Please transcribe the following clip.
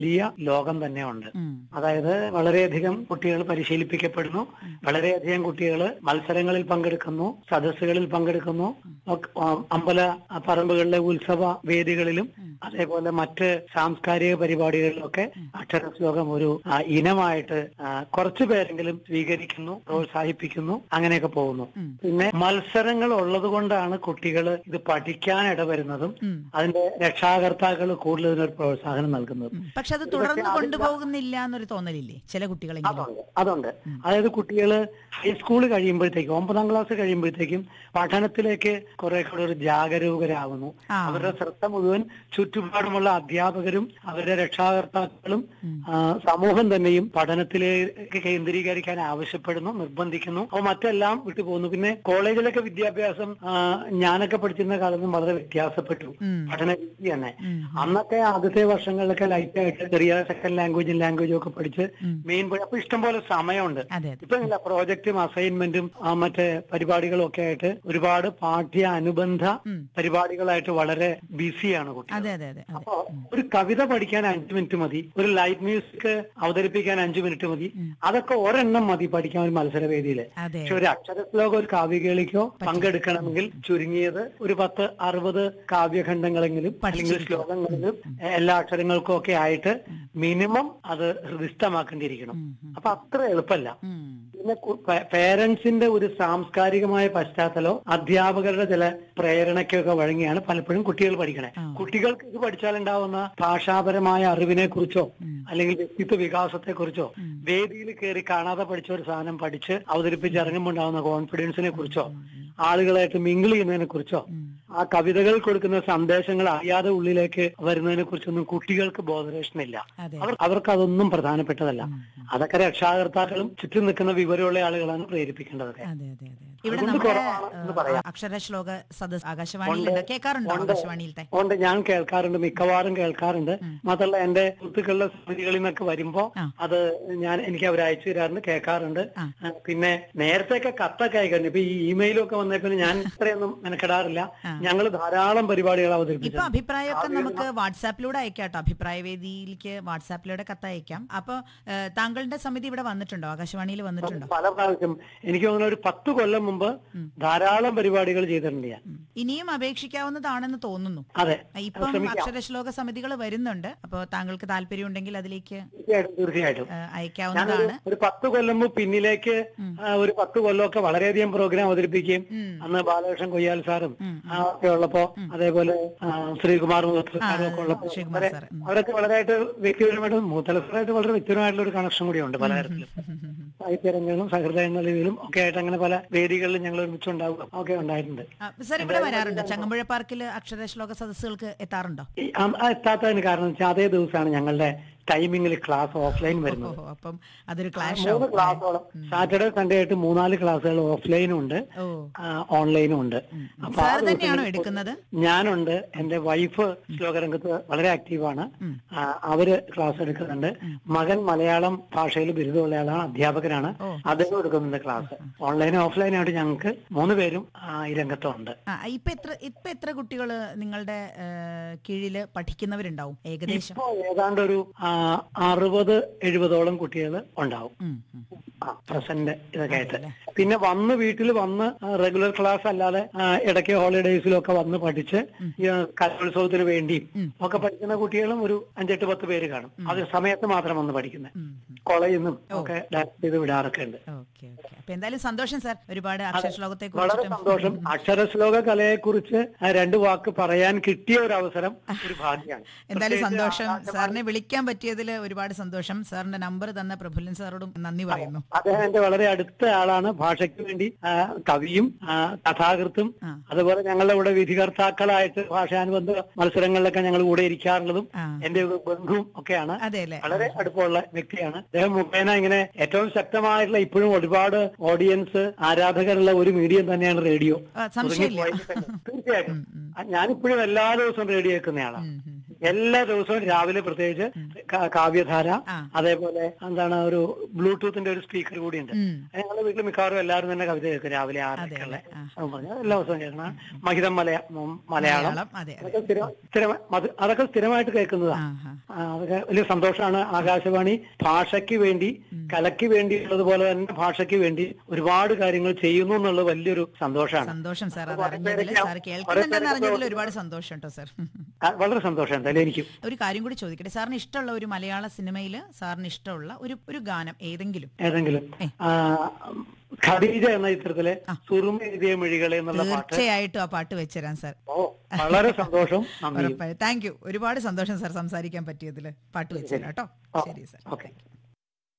വലിയ ലോകം തന്നെ ഉണ്ട് ഉം. അതായത് വളരെയധികം കുട്ടികൾ പരിശീലിപ്പിക്കപ്പെടുന്നു വളരെയധികം കുട്ടികൾ മത്സരങ്ങളിൽ പങ്കെടുക്കുന്നു സദസ്സുകളിൽ പങ്കെടുക്കുന്നു ഒക്കെ, ആ, അമ്പല പറമ്പുകളിലെ ഉത്സവ വേദികളിലും അതേപോലെ മറ്റ് സാംസ്കാരിക പരിപാടികളിലൊക്കെ അക്ഷരശ്ലോകം ഒരു ആ, ഇനമായിട്ട് ആ, കുറച്ചു പേരെങ്കിലും സ്വീകരിക്കുന്നു പ്രോത്സാഹിപ്പിക്കുന്നു അങ്ങനെയൊക്കെ പോകുന്നു പിന്നെ മത്സരങ്ങൾ ഉള്ളത് കൊണ്ടാണ് കുട്ടികൾ ഇത് പഠിക്കാൻ ഇടവരുന്നതും ഉം. അതിന്റെ രക്ഷാകർത്താക്കൾ കൂടുതൽ ഇതിനൊരു പ്രോത്സാഹനം നൽകുന്നതും പക്ഷെ അത് തുടർന്ന് കൊണ്ടുപോകുന്നില്ല എന്നൊരു തോന്നലില്ലേ ചില കുട്ടികളെങ്കിലും അതുണ്ട് അതുണ്ട് അതായത് കുട്ടികൾ ഹൈസ്കൂൾ കഴിയുമ്പോഴത്തേക്കും ഒമ്പതാം ക്ലാസ് കഴിയുമ്പോഴത്തേക്കും പഠനത്തിലേക്ക് കുറെ കൂടെ ഒരു ജാഗരൂകരാകുന്നു ആ. അവരുടെ ശ്രദ്ധ മുഴുവൻ ചുറ്റുപാടുമുള്ള അധ്യാപകരും അവരുടെ രക്ഷാകർത്താക്കളും ആ, സമൂഹം തന്നെയും പഠനത്തിലേക്ക് കേന്ദ്രീകരിക്കാൻ ആവശ്യപ്പെടുന്നു നിർബന്ധിക്കുന്നു അപ്പോൾ മറ്റെല്ലാം വിട്ടുപോകുന്നു പിന്നെ കോളേജിലൊക്കെ വിദ്യാഭ്യാസം ആ, ഞാനൊക്കെ പഠിച്ചിരുന്ന കാലത്തും വളരെ വ്യത്യാസപ്പെട്ടു ഉം. പഠന രീതി തന്നെ ഉം. അന്നൊക്കെ ആദ്യത്തെ വർഷങ്ങളിലൊക്കെ ലൈറ്റ് ആയിട്ട് ചെറിയ സെക്കൻഡ് ലാംഗ്വേജും ലാംഗ്വേജും ഒക്കെ പഠിച്ച് മെയിൻ അപ്പൊ ഇഷ്ടംപോലെ സമയമുണ്ട് അതെ അതെ ഇപ്പൊ ഇല്ല പ്രോജക്റ്റും അസൈൻമെന്റും ആ, മറ്റേ പരിപാടികളും ഒക്കെ ആയിട്ട് ഒരുപാട് പാഠ്യ അനുബന്ധ പരിപാടികളായിട്ട് വളരെ ബിസിയാണ് കുട്ടികൾ അതെ അതെ അതെ അതെ അപ്പോ ഒരു കവിത പഠിക്കാൻ അഞ്ചു മിനിറ്റ് മതി ഒരു ലൈറ്റ് മ്യൂസിക് അവതരിപ്പിക്കാൻ അഞ്ചു മിനിറ്റ് മതി അതൊക്കെ ഒരെണ്ണം മതി പഠിക്കാൻ ഒരു മത്സരവേദിയില് അതെ പക്ഷെ ഒരു അക്ഷരശ്ലോകം ഒരു കാവ്യകേളിക്കോ പങ്കെടുക്കണമെങ്കിൽ ചുരുങ്ങിയത് ഒരു പത്ത് അറുപത് കാവ്യഖണ്ഡങ്ങളെങ്കിലും അല്ലെങ്കിൽ ശ്ലോകങ്ങളിലും എല്ലാ അക്ഷരങ്ങൾക്കും ഒക്കെ ആയിട്ട് മിനിമം അത് ഹൃദിസ്ഥമാക്കേണ്ടിയിരിക്കണം അപ്പൊ അത്ര എളുപ്പമല്ല ഉം. പിന്നെ പേരൻസിന്റെ ഒരു സാംസ്കാരികമായ പശ്ചാത്തലോ അധ്യാപകരുടെ ചില പ്രേരണയ്ക്കൊക്കെ വഴങ്ങിയാണ് പലപ്പോഴും കുട്ടികൾ പഠിക്കണേ കുട്ടികൾക്ക് ഇത് പഠിച്ചാലുണ്ടാവുന്ന ഭാഷാപരമായ അറിവിനെ കുറിച്ചോ അല്ലെങ്കിൽ വ്യക്തിത്വ വികാസത്തെ കുറിച്ചോ വേദിയിൽ കയറി കാണാതെ പഠിച്ച ഒരു സാധനം പഠിച്ച് അവതരിപ്പിച്ച് ഇറങ്ങുമ്പോൾ ഉണ്ടാവുന്ന കോൺഫിഡൻസിനെ കുറിച്ചോ ആളുകളായിട്ട് മിങ്കിൾ ചെയ്യുന്നതിനെ കുറിച്ചോ ആ കവിതകൾ കൊടുക്കുന്ന സന്ദേശങ്ങൾ അറിയാതെ ഉള്ളിലേക്ക് വരുന്നതിനെ കുറിച്ചൊന്നും കുട്ടികൾക്ക് ബോധരേഷനില്ല അതെ അവർ അവർക്ക് അതൊന്നും പ്രധാനപ്പെട്ടതല്ല അതൊക്കെ രക്ഷാകർത്താക്കളും ചുറ്റും നിൽക്കുന്ന വിവരമുള്ള ആളുകളാണ് പ്രേരിപ്പിക്കേണ്ടതൊക്കെ അതെ അതെ അതെ ഇവിടെ അതുകൊണ്ട് നമ്മുടെ കുറവാണ് എന്ന് പറയാം. അക്ഷര ശ്ലോക സദസ് ആകാശവാണിയിലുണ്ട് കേൾക്കാറുണ്ടോ ആകാശവാണിയിലത്തെ അതുകൊണ്ട് ഞാൻ കേൾക്കാറുണ്ട് മിക്കവാറും കേൾക്കാറുണ്ട് മാത്രമല്ല എന്റെ സുഹൃത്തുക്കളുടെ സമിതികളിൽ നിന്നൊക്കെ വരുമ്പോ ആ. അത് ഞാൻ എനിക്ക് അവർ അയച്ചു തരാറുണ്ട് കേൾക്കാറുണ്ട് ആ. ആ, പിന്നെ നേരത്തെയൊക്കെ കത്തൊക്കെ അയക്കാറുണ്ട് ഇപ്പൊ ഈ ഇമെയിലൊക്കെ വന്നേപ്പിന് ഞാൻ ഇത്രയൊന്നും മെനക്കെടാറില്ല ഞങ്ങൾ ധാരാളം പരിപാടികൾ ഇപ്പൊ അവതരിപ്പിച്ചു അഭിപ്രായമൊക്കെ നമുക്ക് വാട്സാപ്പിലൂടെ അയക്കാം കേട്ടോ അഭിപ്രായ വേദിയിലേക്ക് വാട്സാപ്പിലൂടെ കത്ത് അയക്കാം അപ്പൊ ഏഹ്, താങ്കളുടെ സമിതി ഇവിടെ വന്നിട്ടുണ്ടോ ആകാശവാണിയിൽ വന്നിട്ടുണ്ടോ പല പ്രാവശ്യം എനിക്ക് തോന്നുന്നു ഒരു പത്ത് കൊല്ലം മുമ്പ് ധാരാളം പരിപാടികൾ ചെയ്തിട്ടുണ്ട് ഞാൻ ഉം. ഇനിയും അപേക്ഷിക്കാവുന്നതാണെന്ന് തോന്നുന്നു അതെ ഇപ്പം ശ്രമിക്കാം അക്ഷരശ്ലോക സമിതികൾ വരുന്നുണ്ട് അപ്പൊ താങ്കൾക്ക് താല്പര്യം ഉണ്ടെങ്കിൽ അതിലേക്ക് തീർച്ചയായിട്ടും തീർച്ചയായിട്ടും ഏഹ്, ഞാനൊരു അയക്കാവുന്നതാണ് ഒരു പത്ത് കൊല്ലം മുമ്പ് പിന്നിലേക്ക് ആ, ഒരു പത്ത് കൊല്ലമൊക്കെ വളരെയധികം പ്രോഗ്രാം അവതരിപ്പിക്കുകയും ഉം. അന്ന് ബാലകൃഷ്ണൻ കൊയ്യാൽ സാറും ആ, ഒക്കെ ഉള്ളപ്പോ അതേപോലെ ആ, ശ്രീകുമാർ മൂത്തല സാറും ഒക്കെ ഉള്ളപ്പോ ശ്രീകുമാർ അവരെ- സാർ, ഉം. അവരൊക്കെ വളരെയായിട്ട് വ്യക്തിപരമായിട്ട് മൂത്തല സാറായിട്ട് വളരെ വ്യക്തിപരമായിട്ടുള്ള ഒരു കണക്ഷൻ കൂടിയുണ്ട് പലതരത്തിലും സാഹിത്യരംഗങ്ങളും സഹൃദയങ്ങളിലും ഒക്കെ ആയിട്ട് അങ്ങനെ പല വേദികളിലും ഞങ്ങൾ ഒരുമിച്ചുണ്ടാവുക ഒക്കെ ഉണ്ടായിട്ടുണ്ട് ആ, സാർ ഇവിടെ വരാറുണ്ടോ ചങ്ങമ്പുഴ പാർക്കിൽ അക്ഷരശ്ലോക സദസ്സുകൾക്ക് എത്താറുണ്ടോ ഈ ആ- ആ എത്താത്തതിന് കാരണം വെച്ചാൽ അതേ ദിവസമാണ് ഞങ്ങളുടെ ടൈമിങ്ങിൽ ക്ലാസ് ഓഫ്ലൈൻ വരുന്നത് ഓഹോ അപ്പം അതൊരു ക്ലാഷ് മൂന്ന് ആവും ക്ലാസ്സോളം സാറ്റർഡേ സൺഡേ ആയിട്ട് മൂന്നാല് ക്ലാസ്സുകൾ ഓഫ്ലൈനും ഉണ്ട് ഓ ആ, ഓൺലൈനും ഉണ്ട് അപ്പൊ ആ സാർ തന്നെയാണോ ദിവസങ്ങളിൽ എടുക്കുന്നത് ഞാനുണ്ട് എന്റെ വൈഫ് ശ്ലോകരംഗത്ത് വളരെ ആക്റ്റീവാണ് ആ, അവര് ക്ലാസ് എടുക്കുന്നുണ്ട് മകൻ മലയാളം ഭാഷയിൽ ബിരുദമുള്ള ആളാണ് അധ്യാപകനാണ് ഓ. അദ്ദേഹം എടുക്കുന്നുണ്ട് ക്ലാസ് ഓൺലൈനും ഓഫ്ലൈനും ആയിട്ട് ഞങ്ങൾക്ക് മൂന്ന് പേരും ആ, ഈ രംഗത്തുണ്ട് ആ ഇപ്പൊ എത്ര ഇപ്പൊ എത്ര കുട്ടികൾ നിങ്ങളുടെ ഏഹ്, കീഴില് പഠിക്കുന്നവരുണ്ടാവും ഏകദേശം ഇപ്പോ ഏതാണ്ട് ഒരു ആ, അറുപത് എഴുപതോളം കുട്ടികൾ ഉണ്ടാവും ഉം, ഉം. ആ പ്രസന്റ് ഇതൊക്കെ ആയിട്ട് പിന്നെ വന്ന് വീട്ടിൽ വന്ന് റെഗുലർ ക്ലാസ് അല്ലാതെ ആ, ഇടയ്ക്ക് ഹോളിഡേയ്സിലും ഒക്കെ വന്ന് പഠിച്ച് ഈ, ആ, കലോത്സവത്തിന് വേണ്ടിയും ഒക്കെ പഠിക്കുന്ന കുട്ടികളും ഒരു അഞ്ചെട്ട് പത്ത് പേര് കാണും അത് സമയത്ത് മാത്രം വന്ന് പഠിക്കുന്നത് ഉം, ഉം. കോളേജിൽ നിന്നും ഒക്കെ ഡയറക്ട് ചെയ്ത് വിടാറൊക്കെ ഉണ്ട് ഓക്കെ ഓക്കെ അപ്പൊ എന്തായാലും സന്തോഷം സാർ ഒരുപാട് അക്ഷരശ്ലോകത്തെ വളരെ കുറിച്ചിട്ടും സന്തോഷം അക്ഷരശ്ലോക കലയെ കുറിച്ച് രണ്ട് വാക്ക് പറയാൻ കിട്ടിയ ഒരു അവസരം ഒരു ഭാഗ്യമാണ് എന്തായാലും സന്തോഷം സാറിനെ വിളിക്കാൻ പറ്റിയതിൽ ഒരുപാട് സന്തോഷം സാറിന്റെ നമ്പർ തന്ന പ്രഫുല്ലൻ സാറോടും നന്ദി പറയുന്നു അദ്ദേഹം എന്റെ വളരെ അടുത്ത ആളാണ് ഭാഷയ്ക്ക് വേണ്ടി ആ, കവിയും ആ, കഥാകൃത്തും ആ. അതുപോലെ ഞങ്ങളുടെ കൂടെ വിധികർത്താക്കളായിട്ട് ഭാഷാനുബന്ധ മത്സരങ്ങളിലൊക്കെ ഞങ്ങൾ കൂടെ ഇരിക്കാറുള്ളതും ആ. എന്റെ ഒരു ബന്ധുവും ഒക്കെയാണ് അതെ അല്ലേ വളരെ അടുപ്പമുള്ള വ്യക്തിയാണ് അദ്ദേഹം മുഖേന ഇങ്ങനെ ഏറ്റവും ശക്തമായിട്ടുള്ള ഇപ്പോഴും ഒരുപാട് ഓഡിയൻസ് ആരാധകരുള്ള ഒരു മീഡിയം തന്നെയാണ് റേഡിയോ ആ, സംശയമില്ല തീർച്ചയായിട്ടും ആ, ഞാനിപ്പോഴും എല്ലാ ദിവസവും റേഡിയോ കേൾക്കുന്നയാളാണ് ഉം, ഉം, ഉം. എല്ലാ ദിവസവും രാവിലെ പ്രത്യേകിച്ച് കാ- കാവ്യധാര ആ. അതേപോലെ എന്താണ് ഒരു ബ്ലൂടൂത്തിന്റെ ഒരു സ്പീക്കർ കൂടിയുണ്ട് ഉം. ഞങ്ങളുടെ വീട്ടിൽ മിക്കവാറും എല്ലാവരും തന്നെ കവിത കേൾക്കും രാവിലെ ആറരക്കുള്ള ആ. പറഞ്ഞാൽ എല്ലാ ദിവസവും കേൾക്കണം മഹിതം മലയാ മ- മലയാളം മലയാളം അതെ അതെ അതൊക്കെ സ്ഥിരം സ്ഥിരം അത് അതൊക്കെ സ്ഥിരമായിട്ട് കേൾക്കുന്നതാണ് ആ ആ ആ, അതൊക്കെ വലിയ സന്തോഷമാണ് ആകാശവാണി ഭാഷയ്ക്ക് വേണ്ടി കലയ്ക്ക് വേണ്ടി ഉള്ളതുപോലെ തന്നെ ഭാഷയ്ക്ക് വേണ്ടി ഒരുപാട് കാര്യങ്ങൾ ചെയ്യുന്നു എന്നുള്ളത് വലിയൊരു സന്തോഷമാണ് സന്തോഷം സാർ അത് കുറെ അറിഞ്ഞതിൽ പേരൊക്കെ സാർ കുറെ കേൾക്കുന്നുണ്ടെന്ന് പേരൊക്കെ അറിഞ്ഞതിൽ ഒരുപാട് സന്തോഷം കേട്ടോ സാർ ആ, വളരെ സന്തോഷം എന്തായാലും എനിക്കും ഒരു കാര്യം കൂടി ചോദിക്കട്ടെ സാറിന് ഇഷ്ടമുള്ള ഒരു മലയാള സിനിമയിൽ സാറിന് ഇഷ്ടമുള്ള ഒരു ഒരു ഗാനം ഏതെങ്കിലും ഏതെങ്കിലും ആ, ഖദീജ എന്ന ചിത്രത്തിലെ സുറുമ എഴുതിയ മിഴികളെ എന്നുള്ള പാട്ട് തീർച്ചയായിട്ടും ആ പാട്ട് വെച്ചുതരാം സാർ ഓ വളരെ സന്തോഷം നന്ദി ഉറപ്പായും താങ്ക് യു ഒരുപാട് സന്തോഷം സാർ സംസാരിക്കാൻ പറ്റിയതിൽ പാട്ട് വെച്ചുതരാം കേട്ടോ ശരി സാർ ഓക്കെ